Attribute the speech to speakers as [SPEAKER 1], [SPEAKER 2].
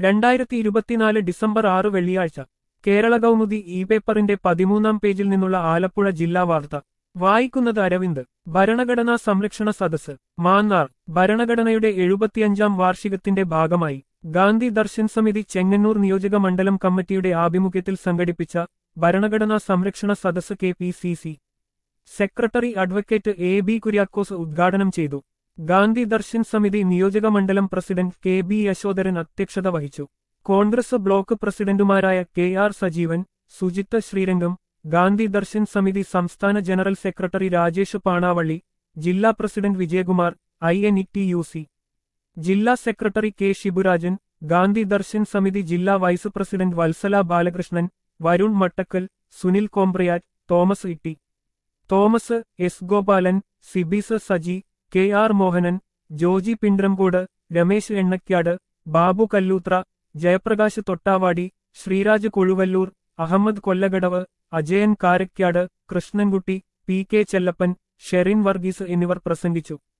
[SPEAKER 1] രണ്ടായിരത്തി ഇരുപത്തിനാല് ഡിസംബർ ആറ് വെള്ളിയാഴ്ച കേരള കൗമുദി ഇ പേപ്പറിന്റെ പതിമൂന്നാം പേജിൽ നിന്നുള്ള ആലപ്പുഴ ജില്ലാ വാർത്ത വായിക്കുന്നത് അരവിന്ദ് ഭരണഘടനാ സംരക്ഷണ സദസ്സ് മാന്നാർ ഭരണഘടനയുടെ എഴുപത്തിയഞ്ചാം വാർഷികത്തിന്റെ ഭാഗമായി ഗാന്ധി ദർശൻ സമിതി ചെങ്ങന്നൂർ നിയോജക മണ്ഡലം കമ്മിറ്റിയുടെ ആഭിമുഖ്യത്തിൽ സംഘടിപ്പിച്ച ഭരണഘടനാ സംരക്ഷണ സദസ്സ് K P C C secretary advocate A B Kuriakose ഉദ്ഘാടനം ചെയ്തു ഗാന്ധി ദർശൻ സമിതി നിയോജക മണ്ഡലം പ്രസിഡന്റ് കെ ബി യശോധരൻ അധ്യക്ഷത വഹിച്ചു കോൺഗ്രസ് ബ്ലോക്ക് പ്രസിഡന്റുമാരായ കെ ആർ സജീവൻ സുജിത്ത് ശ്രീരംഗം ഗാന്ധി ദർശൻ സമിതി സംസ്ഥാന ജനറൽ സെക്രട്ടറി രാജേഷ് പാണാവള്ളി ജില്ലാ president Vijayakumar I N E T U C ജില്ലാ സെക്രട്ടറി കെ ശിബുരാജൻ ഗാന്ധി ദർശൻ സമിതി ജില്ലാ vice president Vatsala Balakrishnan Varun Mattakkal Sunil Kombrayat Thomas Itty Thomas S Gopalan Sibees Saji K R Mohanan Joji Pindramkode Ramesh Ennakkad Babu Kallootra Jayaprakash Thottavadi Sreeraj Kozhuvallur Ahammed Kollakadavu Ajayan Karakkad Krishnankutty P K Chellappan Sherin Varghese എന്നിവർ പ്രസംഗിച്ചു